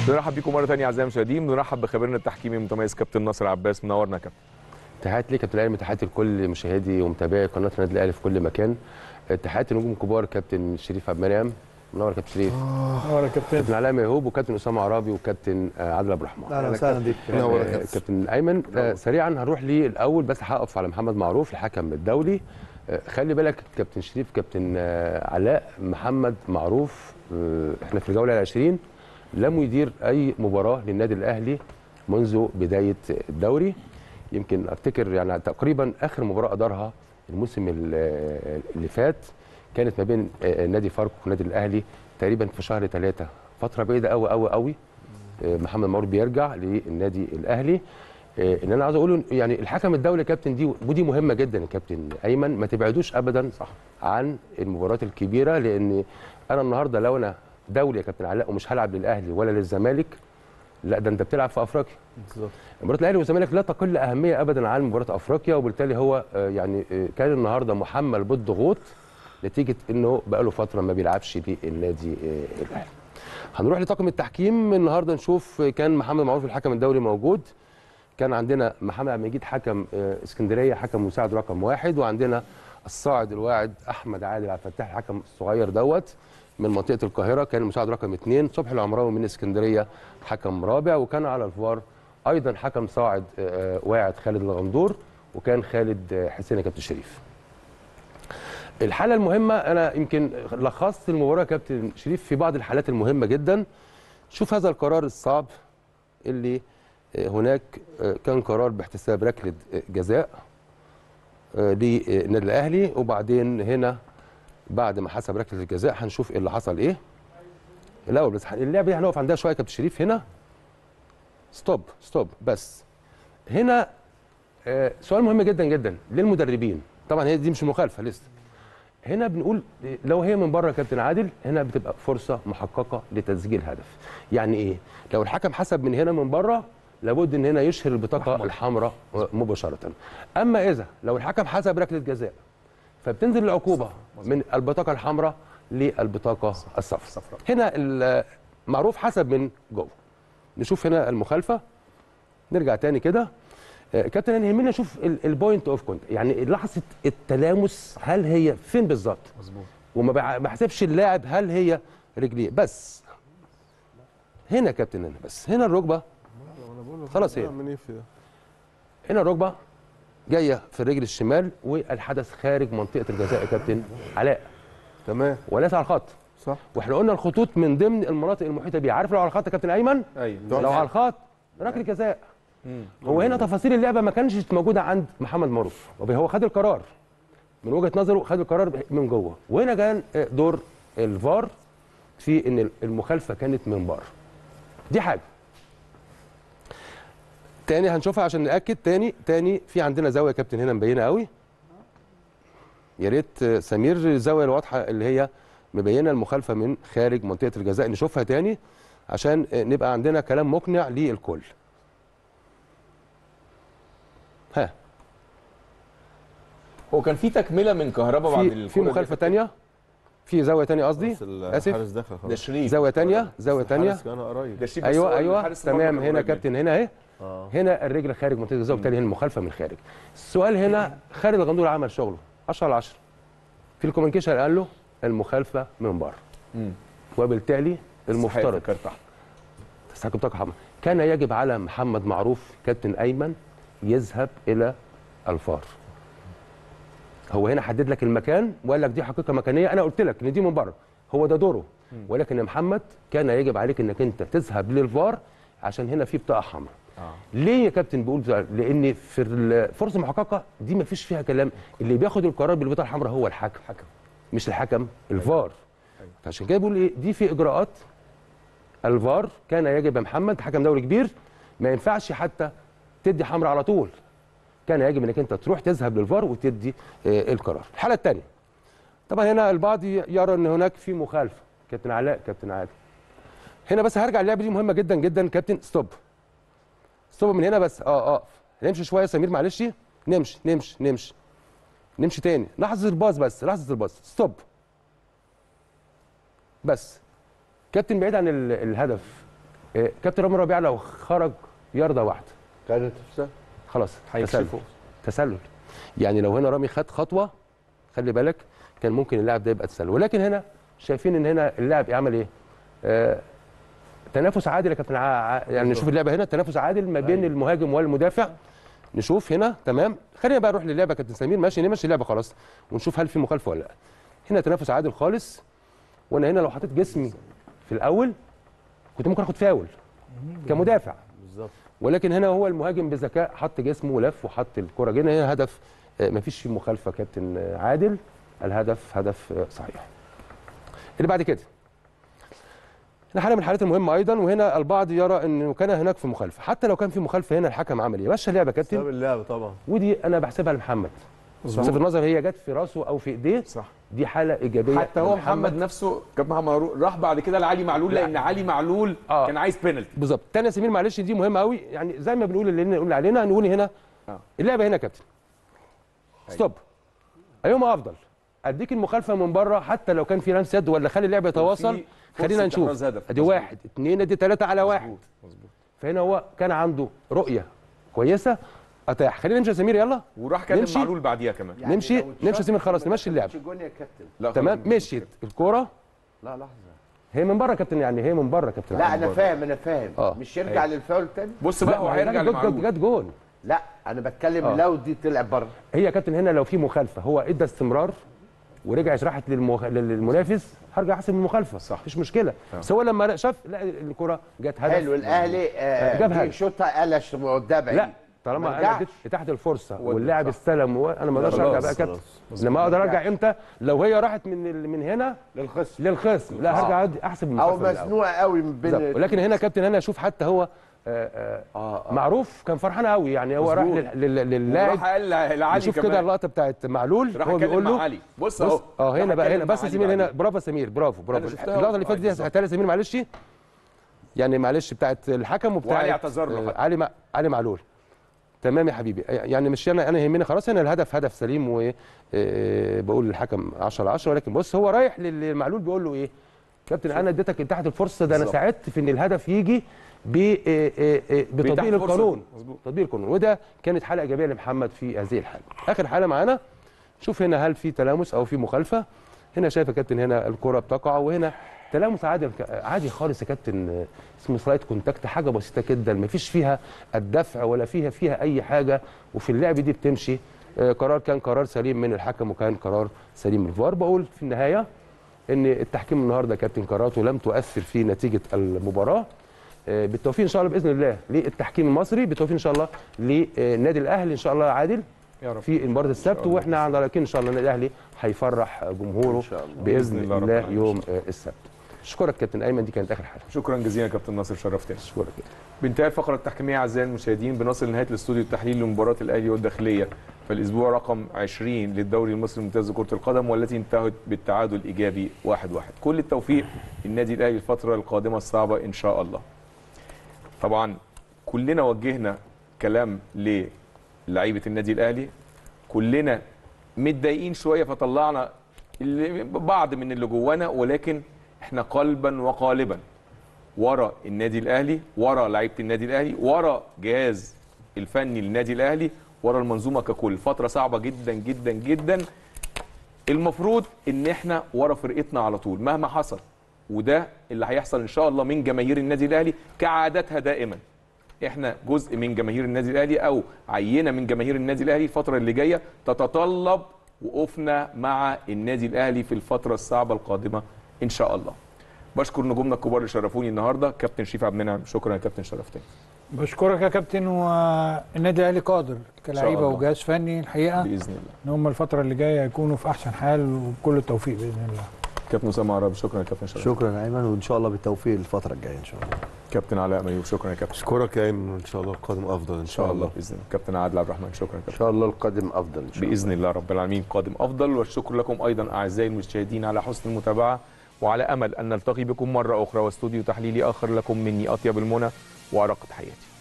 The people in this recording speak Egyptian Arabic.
بنرحب بيكم مره ثانيه اعزائي المشاهدين بنرحب بخبيرنا التحكيمي المتميز كابتن ناصر عباس منورنا يا كابتن تحياتي ليك كابتن الاهلي تحياتي لكل مشاهدي ومتابعي قناه النادي الاهلي في كل مكان تحياتي نجوم كبار كابتن شريف عبد المنعم منور يا كابتن شريف منور يا كابتن كابتن علاء ميهوب وكابتن اسامه عرابي وكابتن آه، عادل عبد الرحمن اهلا وسهلا بيك آه، كابتن ايمن آه، سريعا هنروح ليه الاول بس هقف على محمد معروف الحكم الدولي آه، خلي بالك كابتن شريف كابتن آه، علاء محمد معروف آه، احنا في الجوله العشرين لم يدير اي مباراه للنادي الاهلي منذ بدايه الدوري يمكن افتكر يعني تقريبا اخر مباراه ادارها الموسم ال- اللي فات كانت ما بين آه، نادي فاركو والنادي الاهلي تقريبا في شهر ثلاثة فتره بعيده قوي قوي قوي آه، محمد معروف بيرجع للنادي الاهلي آه، ان انا عاوز اقول إن يعني الحكم الدولي يا كابتن دي ودي مهمه جدا يا كابتن ايمن ما تبعدوش ابدا صح عن المباريات الكبيره لان انا النهارده لو انا دولي يا كابتن علاء ومش هلعب للاهلي ولا للزمالك لا ده انت بتلعب في افريقيا بالظبط مباراه الاهلي والزمالك لا تقل اهميه ابدا عن مباراه افريقيا وبالتالي هو آه، يعني آه، كان النهارده محمل بالضغوط نتيجه انه بقى له فتره ما بيلعبش للنادي آه، الاهلي. هنروح لطاقم التحكيم النهارده نشوف آه، كان محمد معروف الحكم الدولي موجود كان عندنا محمد عبد المجيد حكم آه، اسكندريه حكم مساعد رقم واحد وعندنا الصاعد الواعد احمد عادل عبد الفتاح الحكم الصغير دوت من منطقه القاهره كان المساعد رقم اثنين صبحي العمراوي من اسكندريه حكم رابع وكان على الفار ايضا حكم صاعد آه، واعد خالد الغندور وكان خالد آه، حسين يا كابتن شريف الحاله المهمه انا يمكن لخصت المباراه يا كابتن شريف في بعض الحالات المهمه جدا شوف هذا القرار الصعب اللي آه، هناك آه، كان قرار باحتساب ركله آه، جزاء آه، للنادي الاهلي وبعدين هنا بعد ما حسب ركله الجزاء هنشوف ايه اللي حصل ايه الاول بس اللعبه دي هنقف عندها شويه يا كابتن شريف هنا ستوب ستوب بس هنا آه، سؤال مهم جدا جدا للمدربين طبعا هي دي مش مخالفه لسه هنا بنقول لو هي من بره يا كابتن عادل هنا بتبقى فرصه محققه لتسجيل هدف يعني ايه لو الحكم حسب من هنا من بره لابد ان هنا يشهر البطاقه الحمراء مباشره اما اذا لو الحكم حسب ركله جزاء فبتنزل العقوبه من البطاقه الحمراء للبطاقه الصفراء هنا ال- معروف حسب من جوه نشوف هنا المخالفه نرجع تاني كده آه، كابتن انا يهمني اشوف البوينت اوف كونت يعني لحظه التلامس هل هي فين بالظبط مظبوط وما بع- بحسبش اللاعب هل هي رجليه بس هنا يا كابتن هنا بس هنا الركبه خلاص هي من ايه في ده؟ هنا الركبه جايه في الرجل الشمال والحدث خارج منطقه الجزاء يا كابتن علاء تمام وليس على الخط صح واحنا قلنا الخطوط من ضمن المناطق المحيطه بيها عارف لو على الخط يا كابتن ايمن ايوه لو على الخط ركله جزاء هو هنا تفاصيل اللعبه ما كانش موجوده عند محمد معروف هو خد القرار من وجهه نظره خد القرار من جوه وهنا كان دور الفار في ان المخالفه كانت من بره دي حاجه تاني هنشوفها عشان ناكد تاني تاني في عندنا زاويه يا كابتن هنا مبينه قوي يا ريت سمير الزاويه الواضحه اللي هي مبينه المخالفه من خارج منطقه الجزاء نشوفها تاني عشان نبقى عندنا كلام مقنع للكل ها هو كان في تكمله من كهربا بعد في الكرة في دي. مخالفه تانية في زاويه تانية قصدي بس ال- اسف الحارس دخل ده خلاص شريف زاويه تانية زاويه تانية الحارس كان قريب ده شريف بس هو ايوه ايوه الحارس المرمى تمام كان هنا قريب كابتن هنا اهي اه هنا الرجل خارج منطقه الجزاء وبالتالي هنا المخالفه من الخارج السؤال هنا خالد الغندور عمل شغله 10 على 10 في الكوميونيكيشن قال له المخالفه من بره مم. وبالتالي المفترض كارت احمر تستحق بطاقه حمراء كان يجب على محمد معروف كابتن ايمن يذهب الى الفار هو هنا حدد لك المكان وقال لك دي حقيقه مكانيه انا قلت لك ان دي من بره هو ده دوره ولكن يا محمد كان يجب عليك انك انت تذهب للفار عشان هنا في بطاقه حمراء اه ليه يا كابتن بيقول بتاع- لان في الفرصه المحققه دي ما فيش فيها كلام اللي بياخد القرار بالبطاقه الحمراء هو الحكم حكم مش الحكم الفار فعشان كده بيقول ايه دي في اجراءات الفار كان يجب يا محمد حكم دوري كبير ما ينفعش حتى تدي حمراء على طول كان يجب انك انت تروح تذهب للفار وتدي آه، القرار الحاله الثانيه طبعا هنا البعض ي- يرى ان هناك في مخالفه كابتن علاء كابتن عادل هنا بس هرجع اللعبه دي مهمه جدا جدا كابتن ستوب ستوب من هنا بس اه اه نمشي شويه يا سمير معلش نمشي نمشي نمشي نمشي تاني لحظه الباص بس لحظه الباص ستوب بس كابتن بعيد عن ال- الهدف آه، كابتن رامي ربيعه لو خرج يرضى واحده كانت تفسد خلاص تسلل هيكشفوا تسلل يعني لو هنا رامي خد خطوه خلي بالك كان ممكن اللاعب ده يبقى تسلل ولكن هنا شايفين ان هنا اللاعب يعمل ايه آه تنافس عادل يا كابتن ع- ع- يعني نشوف اللعبه هنا تنافس عادل ما بين المهاجم والمدافع نشوف هنا تمام خلينا بقى نروح للعبه يا كابتن سمير ماشي نمشي اللعبه خلاص ونشوف هل في مخالفه ولا لا هنا تنافس عادل خالص وانا هنا لو حطيت جسمي في الاول كنت ممكن اخد فاول كمدافع بالظبط ولكن هنا هو المهاجم بذكاء حط جسمه ولف وحط الكره هنا هنا هدف آه، مفيش فيه مخالفه كابتن آه، عادل الهدف هدف آه، صحيح اللي بعد كده هنا حاله من الحالات المهمه ايضا وهنا البعض يرى انه كان هناك في مخالفه حتى لو كان في مخالفه هنا الحكم عمل ايه مشى اللعبه يا ساب كابتن اللعب طبعا ودي انا بحسبها لمحمد بحسب النظر هي جت في راسه او في ايديه صح دي حاله ايجابيه حتى هو محمد نفسه كابتن محمد معروف راح بعد كده لعلي معلول لا. لان علي معلول آه. كان عايز بينالتي بالظبط تاني يا سمير معلش دي مهمه قوي يعني زي ما بنقول اللي نقول علينا نقول هنا آه. اللعبه هنا يا كابتن ستوب ايهما افضل اديك المخالفه من بره حتى لو كان في لمس يد ولا خلي اللعبه يتواصل وفي خلينا فرصة نشوف إحراز هدف. ادي مظبوط. واحد اثنين ادي ثلاثه على واحد مظبوط مظبوط فهنا هو كان عنده رؤيه كويسه اتاح خلينا نمشي يا سمير يلا وراح كلم نمشي. معلول بعديها كمان نمشي- لو نمشي يا سمير خلاص، نمشي اللعب. مش جون يا كابتن لا تمام خلاص. مشيت الكوره لا لحظه هي من بره يا كابتن يعني هي من بره يا كابتن لا عادل. انا فاهم انا فاهم آه. مش يرجع للفاول تاني بص بقى لا هو ما هي هيرجع جت- جت- لمعلول جت جون لا انا بتكلم آه. لو دي طلع بره هي يا كابتن هنا لو في مخالفه هو ادى استمرار ورجعت راحت للمخ... للمنافس هرجع احسب المخالفه صح. مفيش مشكله بس هو لما شاف لا الكره جت هدف حلو الاهلي آه جاب جاب هدف. شوطه قلش قدام لا طالما ما انا رجعش. اديت تحت الفرصه ودي، واللاعب صح. استلم وانا ما اقدرش خلاص، ارجع بقى يا كابتن خلاص. لما اقدر ارجع امتى لو هي راحت من ال- من هنا للخصم للخصم لا آه. هرجع أدي- احسب او المخالفه الأول. مزنوقه قوي من بين بالظبط. ولكن هنا يا كابتن هنا اشوف حتى هو آه، آه، اه اه معروف كان فرحان قوي يعني هو راح مظبوط. لل- لل- للاعب وراح قال لعلي نشوف كده كمان اللقطه بتاعت معلول راح هو اتكلم بيقول مع له علي بص اهو بص اه هنا راح بقى اتكلم هنا مع بس يا علي سمير هنا بعدين. برافو يا سمير برافو برافو شفتها اللقطه اللي فاتت دي بالظبط. هاتها لي يا سمير معلش يعني معلش بتاعت الحكم وبتاعت وعلي اعتذر له آه، حتى. علي مع... علي معلول تمام يا حبيبي يعني مش انا انا يهمني خلاص هنا الهدف هدف سليم وبقول للحكم 10 10 ولكن بص هو رايح للمعلول بيقول له ايه كابتن انا اديتك تحت الفرصه ده انا بالظبط. ساعدت في ان الهدف يجي ب آه، آه، آه، بتطبيق بتحت فرصة. القانون مظبوط. تطبيق القانون وده كانت حاله ايجابيه لمحمد في هذه الحاله اخر حاله معانا شوف هنا هل في تلامس او في مخالفه هنا شايف يا كابتن هنا الكره بتقع وهنا تلامس عادي عادي خالص يا كابتن آه، اسمه سلايد كونتاكت حاجه بسيطه جدا ما فيش فيها الدفع ولا فيها فيها اي حاجه وفي اللعب دي بتمشي آه، قرار كان قرار سليم من الحكم وكان قرار سليم من الفار بقول في النهايه ان التحكيم النهارده يا كابتن قراراته لم تؤثر في نتيجه المباراه آه، بالتوفيق ان شاء الله باذن الله للتحكيم المصري بالتوفيق ان شاء الله للنادي الاهلي ان شاء الله عادل يا رب في مباراه السبت واحنا على يقين ان شاء الله النادي الاهلي هيفرح جمهوره إن شاء الله. باذن بإذن الله رب الله العالمين. يوم آه، السبت اشكرك كابتن ايمن دي كانت اخر حاجه شكرا جزيلا كابتن ناصر شرفتنا اشكرك بانتهاء الفقره التحكيميه اعزائي المشاهدين بنصل لنهايه الاستوديو التحليلي لمباراه الاهلي والداخليه في الاسبوع رقم 20 للدوري المصري الممتاز لكره القدم والتي انتهت بالتعادل الايجابي 1-1 كل التوفيق للنادي الاهلي الفتره القادمه الصعبه ان شاء الله طبعا كلنا وجهنا كلام للعيبه النادي الاهلي كلنا متضايقين شويه فطلعنا اللي بعض من اللي جوانا ولكن احنا قلبا وقالبا ورا النادي الاهلي ورا لعيبه النادي الاهلي ورا جهاز الفني للنادي الاهلي ورا المنظومه ككل فتره صعبه جدا جدا جدا المفروض ان احنا ورا فرقتنا على طول مهما حصل وده اللي هيحصل ان شاء الله من جماهير النادي الاهلي كعادتها دائما احنا جزء من جماهير النادي الاهلي او عينه من جماهير النادي الاهلي الفتره اللي جايه تتطلب وقوفنا مع النادي الاهلي في الفتره الصعبه القادمه ان شاء الله بشكر نجومنا الكبار اللي شرفوني النهارده كابتن شريف عبد المنعم شكرا يا كابتن شرفتني بشكرك يا كابتن والنادي الاهلي قادر كلاعيبه الله. وجهاز فني الحقيقه باذن الله ان هم الفتره اللي جايه يكونوا في احسن حال وبكل التوفيق باذن الله كابتن اسامه عرابي شكرا يا كابتن شرفتني شكرا يا ايمن وان شاء الله بالتوفيق الفتره الجايه ان شاء الله كابتن علاء ميوب شكرا يا كابتن اشكرك يا ايمن ان شاء الله القادم افضل ان ان شاء الله باذن الله كابتن عادل عبد الرحمن شكرا يا ان كابتن شاء الله القادم افضل ان شاء الله باذن الله رب العالمين قادم افضل والشكر لكم ايضا اعزائي المشاهدين على حسن المتابعه وعلى امل ان نلتقي بكم مره اخرى واستوديو تحليلي اخر لكم مني اطيب المنى وارق تحياتي